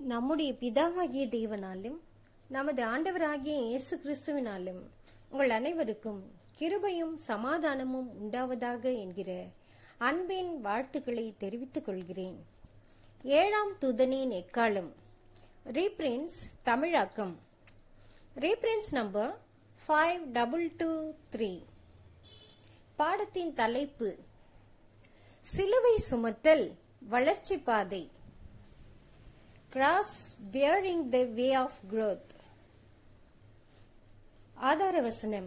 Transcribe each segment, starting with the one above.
நம்முடைய பிதாவாகிய தேவனாலும் நமது ஆண்டவராகிய இயேசு கிறிஸ்துவினாலும் உங்கள் அனைவருக்கும் கிருபையும் சமாதானமும் உண்டாவதாக என்கிற அன்பின் வாழ்த்துக்களை தெரிவித்துக் கொள்கிறேன் ஏழாம் தூதனின் எக்காலம் ரீப்ரின்ஸ் தமிழாக்கம் reprints number five double two three பாடத்தின் தலைப்பு சிலுவை சுமத்தல் வளர்ச்சி பாதை cross bearing the way of growth ஆதார வசனம்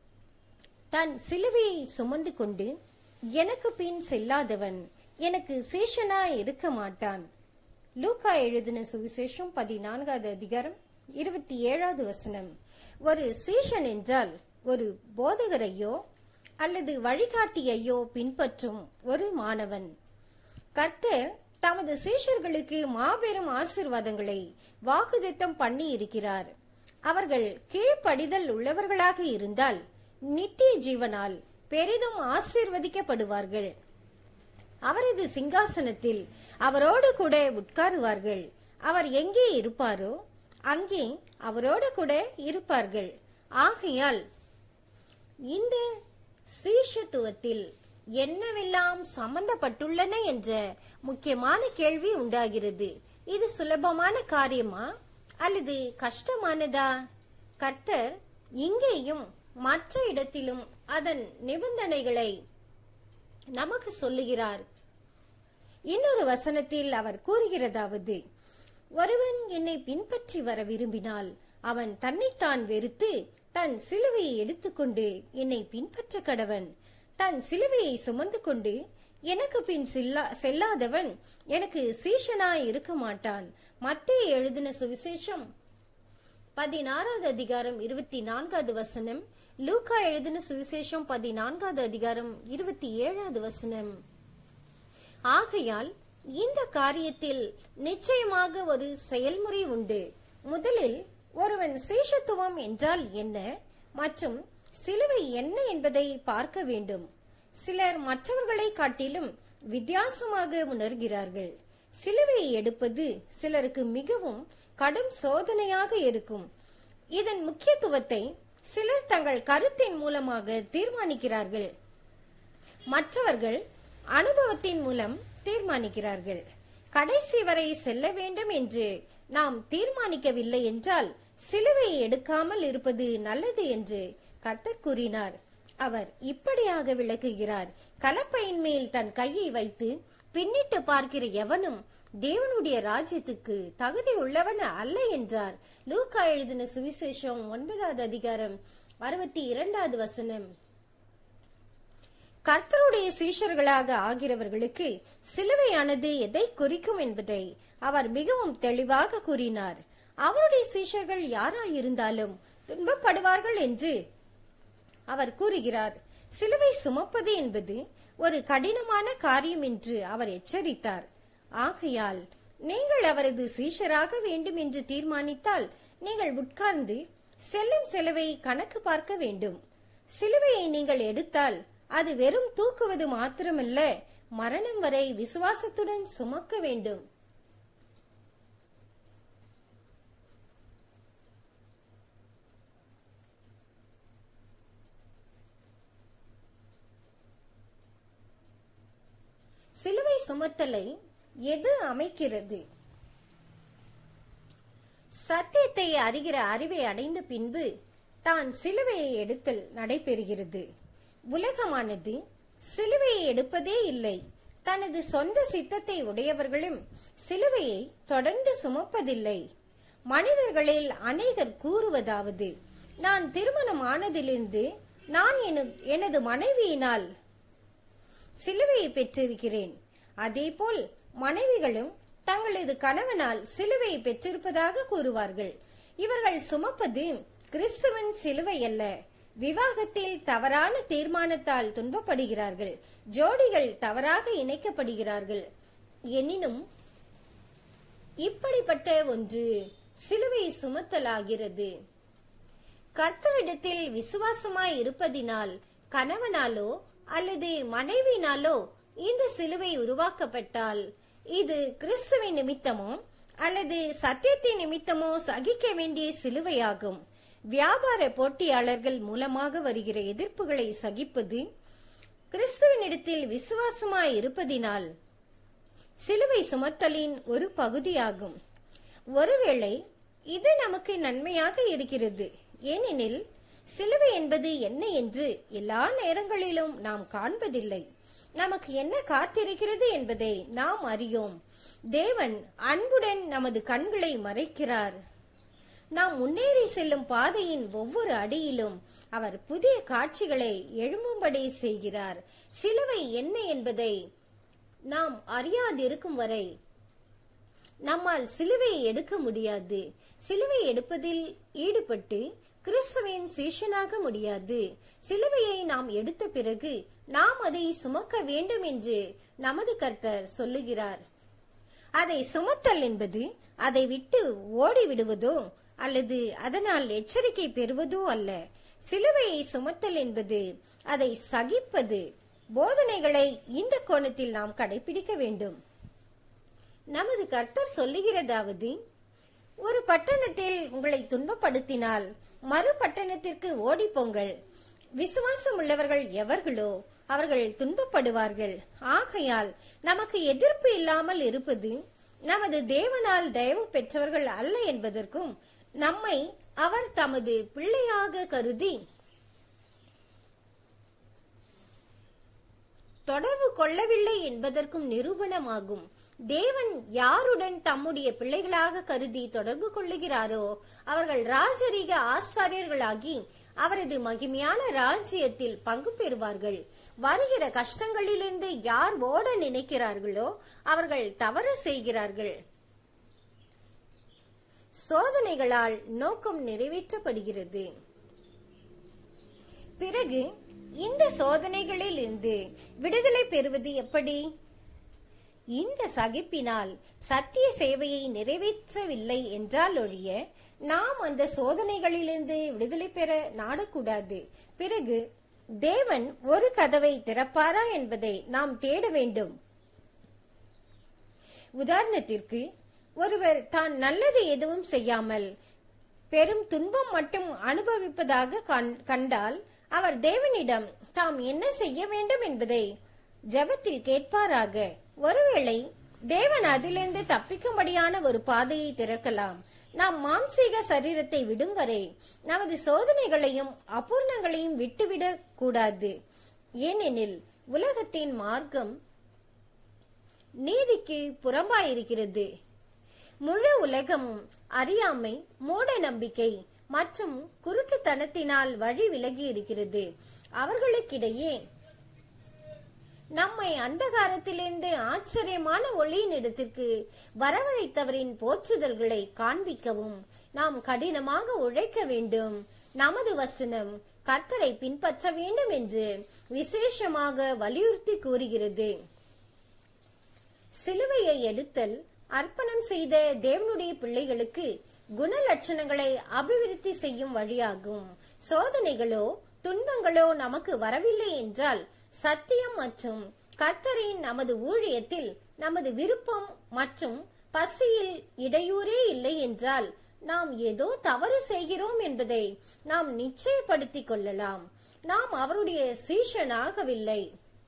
தன் சிலுவையை சுமந்து கொண்டு எனக்கு பின் செல்லாதவன் எனக்கு சீஷனா இருக்க மாட்டான் லூக்கா எழுதின சுவிசேஷம் பதினான்காவது அதிகாரம் இருபத்தி ஏழாவது வசனம் ஒரு சீஷன் என்றால் ஒரு போதகரையோ அல்லது வழிகாட்டியையோ பின்பற்றும் ஒரு மாணவன் கர்த்தர் தமது சீஷர்களுக்கு மாபெரும் ஆசீர்வாதங்களை வாக்குதித்தம் பண்ணி இருக்கிறார் அவர்கள் கீழ்ப்படிதல் உள்ளவர்களாக இருந்தால் நித்திய ஜீவனால் பெரிதும் ஆசீர்வதிக்கப்படுவார்கள் அவரது சிங்காசனத்தில் அவரோடு கூட உட்காருவார்கள் அவர் எங்கே இருப்பாரோ அங்கே அவரோடு கூட இருப்பார்கள் ஆகையால் இந்த சீஷத்துவத்தில் என்னவெல்லாம் சம்பந்தப்பட்டுள்ளன என்ற முக்கியமான கேள்வி உண்டாகிறது இது சுலபமான காரியமா அல்லது கஷ்டமானதா கர்த்தர் இங்கேயும் மற்ற இடத்திலும் அதன் நிபந்தனைகளை நமக்கு சொல்லுகிறார் இன்னொரு வசனத்தில் அவர் கூறுகிறதாவது ஒருவன் என்னை பின்பற்றி வர விரும்பினால் அவன் தன்னைத்தான் வெறுத்து தன் சிலுவையை எடுத்துக்கொண்டு என்னை பின்பற்ற கடவன் தன் சிலுவையை சுமந்து கொண்டு எனக்கு பின் செல்லா செல்லாதவன் எனக்கு சீஷனாய் இருக்க மாட்டான் மத்திய எழுதின சுவிசேஷம் பதினாறாவது அதிகாரம் இருபத்தி நான்காவது வசனம் லூக்கா எழுதின சுவிசேஷம் பதினான்காவது அதிகாரம் இருபத்தி ஏழாவது வசனம் ஆகையால் இந்த காரியத்தில் நிச்சயமாக ஒரு செயல்முறை உண்டு முதலில் ஒருவன் சீஷத்துவம் என்றால் என்ன மற்றும் சிலுவை என்ன என்பதை பார்க்க வேண்டும் சிலர் மற்றவர்களை காட்டிலும் வித்தியாசமாக உணர்கிறார்கள் சிலுவையை எடுப்பது சிலருக்கு மிகவும் கடும் சோதனையாக இருக்கும் இதன் முக்கியத்துவத்தை சிலர் தங்கள் கருத்தின் மூலமாக தீர்மானிக்கிறார்கள் மற்றவர்கள் அனுபவத்தின் மூலம் தீர்மானிக்கிறார்கள் கடைசி வரை செல்ல வேண்டும் என்று நாம் தீர்மானிக்கவில்லை என்றால் சிலுவையை எடுக்காமல் இருப்பது நல்லது என்று கர்த்தர் கூறினார் அவர் இப்படியாக விளக்குகிறார் கலப்பையின் மேல் தன் கையை வைத்து பின்னிட்டு பார்க்கிற எவனும் தேவனுடைய ராஜ்யத்துக்கு தகுதி உள்ளவன அல்ல என்றார் லூக்கா எழுதின சுவிசேஷம் ஒன்பதாவது அதிகாரம் அறுபத்தி இரண்டாவது வசனம் கர்த்தருடைய சீஷர்களாக ஆகிறவர்களுக்கு சிலுவையானது எதை குறிக்கும் என்பதை அவர் மிகவும் தெளிவாக கூறினார் அவருடைய சீஷர்கள் யாராயிருந்தாலும் துன்பப்படுவார்கள் என்று அவர் கூறுகிறார் சிலுவை சுமப்பது என்பது ஒரு கடினமான காரியம் என்று அவர் எச்சரித்தார் ஆகையால் நீங்கள் அவரது சீஷராக வேண்டும் என்று தீர்மானித்தால் நீங்கள் உட்கார்ந்து செல்லும் செலவை கணக்கு பார்க்க வேண்டும் சிலுவையை நீங்கள் எடுத்தால் அது வெறும் தூக்குவது மாத்திரமல்ல மரணம் வரை விசுவாசத்துடன் சுமக்க வேண்டும் சிலுவை சுமத்தலை எது அமைக்கிறது சத்தியத்தை அறிகிற அறிவை அடைந்த பின்பு தான் சிலுவையை எடுத்தல் நடைபெறுகிறது உலகமானது சிலுவையை எடுப்பதே இல்லை தனது சொந்த சித்தத்தை உடையவர்களும் சிலுவையை தொடர்ந்து சுமப்பதில்லை மனிதர்களில் அநேகர் கூறுவதாவது நான் திருமணம் ஆனதிலிருந்து நான் எனது மனைவியினால் சிலுவையை பெற்றிருக்கிறேன் அதேபோல் மனைவிகளும் தங்களது கணவனால் சிலுவையை பெற்றிருப்பதாக கூறுவார்கள் இவர்கள் சுமப்பது கிறிஸ்துவன் சிலுவை அல்ல விவாகத்தில் தவறான தீர்மானத்தால் துன்பப்படுகிறார்கள் ஜோடிகள் தவறாக இணைக்கப்படுகிறார்கள் எனினும் இப்படிப்பட்ட ஒன்று சிலுவை சுமத்தலாகிறது கர்த்தரிடத்தில் விசுவாசமாய் இருப்பதினால் கணவனாலோ அல்லது மனைவினாலோ இந்த சிலுவை உருவாக்கப்பட்டால் இது கிறிஸ்துவின் நிமித்தமோ அல்லது சத்தியத்தின் நிமித்தமோ சகிக்க வேண்டிய சிலுவையாகும் வியாபார போட்டியாளர்கள் மூலமாக வருகிற எதிர்ப்புகளை சகிப்பது கிறிஸ்துவனிடத்தில் விசுவாசமாய் இருப்பதினால் சிலுவை சுமத்தலின் ஒரு பகுதியாகும் ஒருவேளை இது நமக்கு நன்மையாக இருக்கிறது ஏனெனில் சிலுவை என்பது என்ன என்று எல்லா நேரங்களிலும் நாம் காண்பதில்லை நமக்கு என்ன காத்திருக்கிறது என்பதை நாம் அறியோம் தேவன் அன்புடன் நமது கண்களை மறைக்கிறார் நாம் முன்னேறி செல்லும் பாதையின் ஒவ்வொரு அடியிலும் அவர் புதிய காட்சிகளை எழும்பும்படி செய்கிறார் சிலுவை என்ன என்பதை நாம் அறியாதிருக்கும் வரை நம்மால் சிலுவையை எடுக்க முடியாது சிலுவை எடுப்பதில் ஈடுபட்டு கிறிஸ்துவின் சீஷனாக முடியாது சிலுவையை நாம் எடுத்த பிறகு நாம் அதை சுமக்க வேண்டும் என்று நமது கர்த்தர் சொல்லுகிறார் அதை சுமத்தல் என்பது அதை விட்டு ஓடி விடுவதோ அல்லது அதனால் எச்சரிக்கை பெறுவதோ அல்ல சிலுவையை சுமத்தல் என்பது அதை சகிப்பது போதனைகளை இந்த கோணத்தில் நாம் கடைபிடிக்க வேண்டும் நமது கர்த்தர் சொல்லுகிறதாவது ஒரு பட்டணத்தில் உங்களை துன்பப்படுத்தினால் மறு பட்டணத்திற்கு ஓடிப்போங்கள் விசுவாசம் உள்ளவர்கள் எவர்களோ அவர்கள் துன்பப்படுவார்கள் ஆகையால் நமக்கு எதிர்ப்பு இல்லாமல் இருப்பது நமது தேவனால் தயவு பெற்றவர்கள் அல்ல என்பதற்கும் நம்மை அவர் தமது பிள்ளையாக கருதி தொடர்பு கொள்ளவில்லை என்பதற்கும் நிரூபணமாகும் தேவன் யாருடன் தம்முடைய பிள்ளைகளாக கருதி தொடர்பு கொள்ளுகிறாரோ அவர்கள் ராஜரீக ஆசாரியர்களாகி அவரது மகிமையான ராஜ்யத்தில் பங்கு பெறுவார்கள் வருகிற கஷ்டங்களிலிருந்து யார் ஓட நினைக்கிறார்களோ அவர்கள் தவறு செய்கிறார்கள் சோதனைகளால் நோக்கம் நிறைவேற்றப்படுகிறது பிறகு இந்த சோதனைகளில் இருந்து விடுதலை பெறுவது எப்படி இந்த சகிப்பினால் சத்திய சேவையை நிறைவேற்றவில்லை என்றால் ஒழிய நாம் அந்த சோதனைகளிலிருந்து விடுதலை பெற நாடக்கூடாது பிறகு தேவன் ஒரு கதவை திறப்பாரா என்பதை நாம் தேட வேண்டும் உதாரணத்திற்கு ஒருவர் தான் நல்லது எதுவும் செய்யாமல் பெரும் துன்பம் மட்டும் அனுபவிப்பதாக கண்- கண்டால் அவர் தேவனிடம் தாம் என்ன செய்ய வேண்டும் என்பதை ஜெபத்தில் கேட்பாராக ஒருவேளை தேவன் அதிலிருந்து தப்பிக்கும்படியான ஒரு பாதையை திறக்கலாம் நாம் மாம்சீக சரீரத்தை விடும் வரை நமது சோதனைகளையும் அபூர்ணங்களையும் விட்டுவிடக் கூடாது ஏனெனில் உலகத்தின் மார்க்கம் நீதிக்கு புறம்பாயிருக்கிறது முழு உலகமும் அறியாமை மூட நம்பிக்கை மற்றும் குறுக்குத்தனத்தினால் வழி விலகி இருக்கிறது அவர்களுக்கிடையே நம்மை அந்தகாரத்திலிருந்து ஆச்சரியமான ஒளியின் இடத்திற்கு வரவழைத்தவரின் போற்றுதல்களை காண்பிக்கவும் நாம் கடினமாக உழைக்க வேண்டும் நமது வசனம் கர்த்தரை பின்பற்ற வேண்டும் என்று விசேஷமாக வலியுறுத்தி கூறுகிறது சிலுவையை எடுத்தல் அர்ப்பணம் செய்த தேவனுடைய பிள்ளைகளுக்கு குணலட்சணங்களை அபிவிருத்தி செய்யும் வழியாகும் சோதனைகளோ துன்பங்களோ நமக்கு வரவில்லை என்றால் சத்தியம் மற்றும் கர்த்தரின் நமது ஊழியத்தில் நமது விருப்பம் மற்றும் பசியில் இடையூறே இல்லை என்றால் நாம் ஏதோ தவறு செய்கிறோம் என்பதை நாம் நிச்சயப்படுத்திக் கொள்ளலாம் நாம் அவருடைய சீஷனாகவில்லை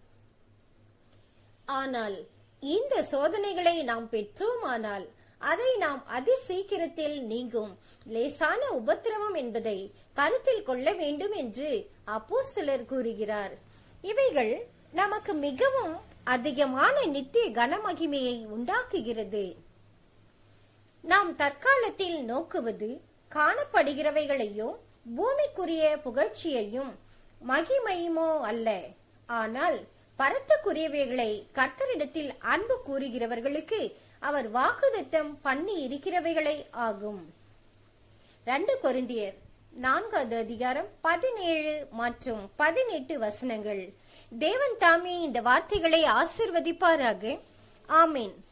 ஆனால் இந்த சோதனைகளை நாம் பெற்றோமானால் அதை நாம் அதி சீக்கிரத்தில் நீங்கும் லேசான உபத்திரவம் என்பதை கருத்தில் கொள்ள வேண்டும் என்று அப்போஸ்தலர் கூறுகிறார் இவைகள் நமக்கு மிகவும் அதிகமான நித்திய கனமகிமையை உண்டாக்குகிறது நாம் தற்காலத்தில் நோக்குவது காணப்படுகிறவைகளையோ பூமிக்குரிய புகழ்ச்சியையும் மகிமையுமோ அல்ல ஆனால் பரத்துக்குரியவைகளை கர்த்தரிடத்தில் அன்பு கூறுகிறவர்களுக்கு அவர் வாக்குதத்தம் பண்ணி இருக்கிறவைகளை ஆகும் ரெண்டு கொரிந்தியர் நான்காவது அதிகாரம் பதினேழு மற்றும் பதினெட்டு வசனங்கள் தேவன் தாமே இந்த வார்த்தைகளை ஆசிர்வதிப்பாராக ஆமீன்